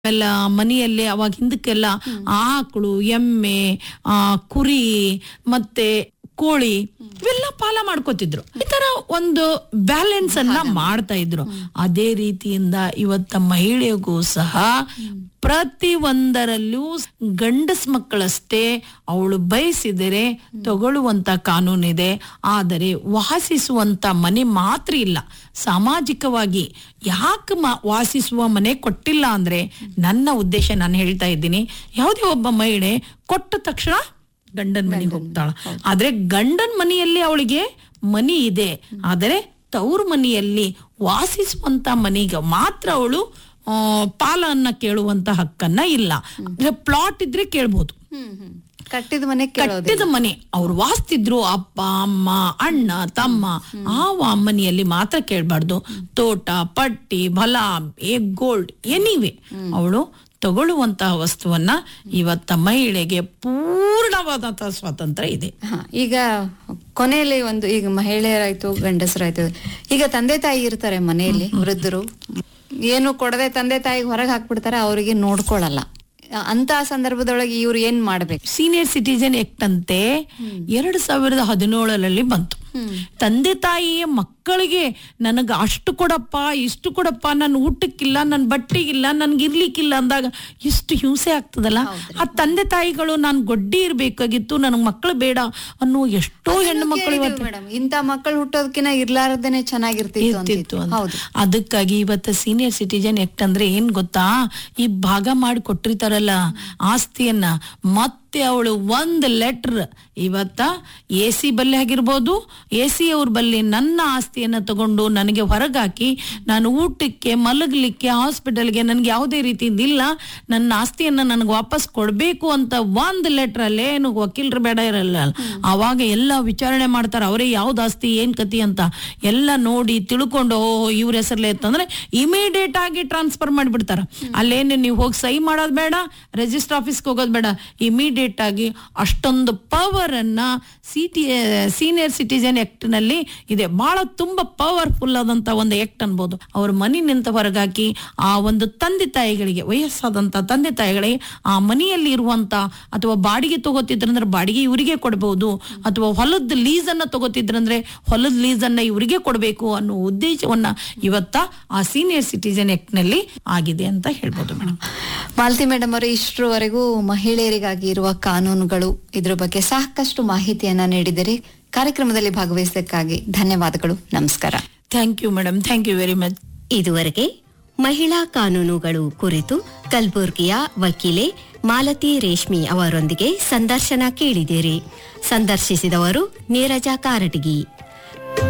ಎಲ್ಲ ಮನೆಯಲ್ಲಿ ಅವಾಗ ಹಿಂದಕ್ಕೆಲ್ಲ ಆಕಳು ಎಮ್ಮೆ ಆ ಕುರಿ ಮತ್ತೆ ಕೋಳಿ ಇವೆಲ್ಲ ಪಾಲ ಮಾಡ್ಕೋತಿದ್ರು ಈ ತರ ಒಂದು ಬ್ಯಾಲೆನ್ಸ್ ಅನ್ನ ಮಾಡ್ತಾ ಇದ್ರು ಅದೇ ರೀತಿಯಿಂದ ಇವತ್ತ ಮಹಿಳೆಗೂ ಸಹ ಪ್ರತಿ ಒಂದರಲ್ಲೂ ಗಂಡಸ್ ಮಕ್ಕಳಷ್ಟೇ ಅವಳು ಬಯಸಿದರೆ ತಗೊಳ್ಳುವಂತ ಕಾನೂನಿದೆ ಆದರೆ ವಾಸಿಸುವಂತ ಮನೆ ಮಾತ್ರ ಇಲ್ಲ ಸಾಮಾಜಿಕವಾಗಿ ಯಾಕೆ ಮ ವಾಸಿಸುವ ಮನೆ ಕೊಟ್ಟಿಲ್ಲ ಅಂದ್ರೆ ನನ್ನ ಉದ್ದೇಶ ನಾನು ಹೇಳ್ತಾ ಇದ್ದೀನಿ ಯಾವುದೇ ಒಬ್ಬ ಮಹಿಳೆ ಕೊಟ್ಟ ತಕ್ಷಣ ಗಂಡನ ಮನೆಗೆ ಹೋಗ್ತಾಳ ಆದ್ರೆ ಗಂಡನ ಮನೆಯಲ್ಲಿ ಅವಳಿಗೆ ಮನಿ ಇದೆ ಆದರೆ ತವ್ರ ಮನೆಯಲ್ಲಿ ವಾಸಿಸುವಂತ ಮನೆಗೆ ಮಾತ್ರ ಅವಳು ಆ, ಪಾಲನ್ನ ಕೇಳುವಂತ ಹಕ್ಕನ್ನ ಇಲ್ಲ ಪ್ಲಾಟ್ ಇದ್ರೆ ಕೇಳ್ಬೋದು ಹ್ಮ್ ಹ್ಮ್ ಕಟ್ಟಿದ ಮನೆ ಕೇಳೋದು ಕಟ್ಟಿದ ಮನೆ ಅವ್ರು ವಾಸ್ತಿದ್ರು ಅಪ್ಪ ಅಮ್ಮ ಅಣ್ಣ ತಮ್ಮ ಆ ವ- ಮನೆಯಲ್ಲಿ ಮಾತ್ರ ಕೇಳಬಾರ್ದು ತೋಟ ಪಟ್ಟಿ ಫಲ ಏ ಗೋಲ್ಡ್ ಎನಿವೆ ಅವಳು ತಗೊಳ್ಳುವಂತಹ ವಸ್ತುವನ್ನ ಇವತ್ತ ಮಹಿಳೆಗೆ ಪೂರ್ಣವಾದಂತಹ ಸ್ವಾತಂತ್ರ್ಯ ಇದೆ ಹಾ, ಈಗ ಕೊನೆಯಲ್ಲಿ ಒಂದು ಈಗ ಮಹಿಳೆಯರಾಯ್ತು ಗಂಡಸರಾಯ್ತು ಈಗ ತಂದೆ ತಾಯಿ ಇರ್ತಾರೆ ಮನೆಯಲ್ಲಿ ವೃದ್ಧರು ಏನು ಕೊಡದೆ ತಂದೆ ತಾಯಿಗೆ ಹೊರಗೆ ಹಾಕ್ಬಿಡ್ತಾರೆ ಅವರಿಗೆ ನೋಡ್ಕೊಳಲ್ಲ ಅಂತ ಸಂದರ್ಭದೊಳಗೆ ಇವ್ರು ಏನ್ ಮಾಡ್ಬೇಕು ಸೀನಿಯರ್ ಸಿಟಿಜನ್ ಆಕ್ಟ್ ಅಂತೆ ಎರಡ್ ಸಾವಿರದ ಹದಿನೇಳರಲ್ಲಿ ಬಂತು ತಂದೆ ತಾಯಿಯ ಮಕ್ಕಳಿಗೆ ನನಗ ಅಷ್ಟು ಕೊಡಪ್ಪ ಇಷ್ಟು ಕೊಡಪ್ಪ ನನ್ನ ಊಟಕ್ಕಿಲ್ಲ ನನ್ನ ಬಟ್ಟೆಗಿಲ್ಲ ನನ್ಗೆ ಇರ್ಲಿಕ್ಕಿಲ್ಲ ಅಂದಾಗ ಎಷ್ಟು ಹಿಂಸೆ ಆಗ್ತದಲ್ಲ ಆ ತಂದೆ ತಾಯಿಗಳು ನಾನು ಗೊಡ್ಡಿ ಇರ್ಬೇಕಾಗಿತ್ತು ನನಗ್ ಮಕ್ಕಳು ಬೇಡ ಅನ್ನೋ ಎಷ್ಟೋ ಹೆಣ್ಣು ಮಕ್ಕಳು ಇವತ್ತು ಮೇಡಮ್ ಇಂತ ಮಕ್ಕಳು ಹುಟ್ಟೋದಕ್ಕಿಂತ ಇರ್ಲಾರ್ದೇನೆ ಚೆನ್ನಾಗಿರ್ತಿತ್ತು ಇರ್ತಿತ್ತು ಅಂತಿತ್ತು ಅಂತ ಹೌದು ಅದಕ್ಕಾಗಿ ಇವತ್ತು ಸೀನಿಯರ್ ಸಿಟಿಜನ್ ಆಕ್ಟ್ ಅಂದ್ರೆ ಏನ್ ಗೊತ್ತಾ ಈ ಭಾಗ ಮಾಡಿ ಕೊಟ್ಟಿರ್ತಾರಲ್ಲ ಆಸ್ತಿಯನ್ನ ಮತ್ತೆ ಅವಳು ಒಂದ್ ಲೆಟರ್ ಇವತ್ತ ಎ ಸಿ ಬಲ್ಲಿ ಆಗಿರ್ಬೋದು ಎ ಸಿ ಅವ್ರ ಬಲ್ಲಿ ನನ್ನ ಆಸ್ತಿಯನ್ನ ತಗೊಂಡು ನನಗೆ ಹೊರಗಾಕಿ ನಾನು ಊಟಕ್ಕೆ ಮಲಗಲಿಕ್ಕೆ ಹಾಸ್ಪಿಟಲ್ಗೆ ನನ್ಗೆ ಯಾವುದೇ ರೀತಿಯಿಂದ ಇಲ್ಲ ನನ್ನ ಆಸ್ತಿಯನ್ನ ನನಗೆ ವಾಪಸ್ ಕೊಡ್ಬೇಕು ಅಂತ ಒಂದ್ ಲೆಟರ್ ಅಲ್ಲೇ ಏನು ವಕೀಲರು ಬೇಡ ಇರಲ್ಲ ಅವಾಗ ಎಲ್ಲ ವಿಚಾರಣೆ ಮಾಡ್ತಾರೆ ಅವರೇ ಯಾವ್ದು ಆಸ್ತಿ ಏನ್ ಕತಿ ಅಂತ ಎಲ್ಲ ನೋಡಿ ತಿಳ್ಕೊಂಡು ಓಹೋ ಇವ್ರ ಹೆಸರ್ಲೆ ಇತ್ತಂದ್ರೆ ಇಮಿಡಿಯೇಟ್ ಆಗಿ ಟ್ರಾನ್ಸ್ಫರ್ ಮಾಡಿಬಿಡ್ತಾರ ಅಲ್ಲೇನು ನೀವು ಹೋಗಿ ಸಹಿ ಮಾಡೋದ್ ಬೇಡ ರಿಜಿಸ್ಟರ್ ಆಫೀಸ್ಗೆ ಹೋಗೋದ್ ಬೇಡ ಇಮಿಡಿಯೇಟ್ ಆಗಿ ಅಷ್ಟೊಂದು ಪವರ್ ಅನ್ನ ಸಿಟಿ ಸೀನಿಯರ್ ಸಿಟಿಜನ್ ಆಕ್ಟ್ ನಲ್ಲಿ ಇದೆ ಬಹಳ ತುಂಬಾ ಪವರ್ಫುಲ್ ಆದಂತ ಒಂದು ಆಕ್ಟ್ ಅನ್ಬೋದು ಅವ್ರ ಮನೆಯಿಂದ ಹೊರಗಾಕಿ ಆ ಒಂದು ತಂದೆ ತಾಯಿಗಳಿಗೆ ವಯಸ್ಸಾದಂತ ತಂದೆ ತಾಯಿಗಳಿಗೆ ಆ ಮನೆಯಲ್ಲಿ ಇರುವಂತ ಅಥವಾ ಬಾಡಿಗೆ ತಗೋತಿದ್ರಂದ್ರೆ ಬಾಡಿಗೆ ಇವರಿಗೆ ಕೊಡಬಹುದು ಅಥವಾ ಹೊಲದ ಲೀಸ್ ಅನ್ನ ತಗೋತಿದ್ರಂದ್ರೆ ಹೊಲದ ಲೀಸ್ ಅನ್ನ ಇವರಿಗೆ ಕೊಡಬೇಕು ಅನ್ನೋ ಉದ್ದೇಶವನ್ನ ಇವತ್ತ ಆ ಸೀನಿಯರ್ ಸಿಟಿಜನ್ ಆಕ್ಟ್ ನಲ್ಲಿ ಆಗಿದೆ ಅಂತ ಹೇಳ್ಬೋದು ಮೇಡಮ್ ಮಾಲತಿ ಮೇಡಮ್ ಅವರು ಇಷ್ಟರವರೆಗೂ ಮಹಿಳೆಯರಿಗಾಗಿ ಇರುವ ಕಾನೂನುಗಳು ಇದ್ರ ಬಗ್ಗೆ ಸಾಕಷ್ಟು ಮಾಹಿತಿಯನ್ನ ನೀಡಿದಿರಿ ಕಾರ್ಯಕ್ರಮದಲ್ಲಿ ಭಾಗವಹಿಸಿದ್ದಕ್ಕಾಗಿ ಧನ್ಯವಾದಗಳು ನಮಸ್ಕಾರ thank you madam thank you very much ಇದುವರೆಗೆ ಮಹಿಳಾ ಕಾನೂನುಗಳು ಕುರಿತು ಕಲಬುರ್ಗಿಯ ವಕೀಲೆ ಮಾಲತಿ ರೇಷ್ಮಿ ಅವರೊಂದಿಗೆ ಸಂದರ್ಶನ ಕೇಳಿದಿರಿ ಸಂದರ್ಶಿಸಿದವರು ನೀರಜ ಕಾರಟಗಿ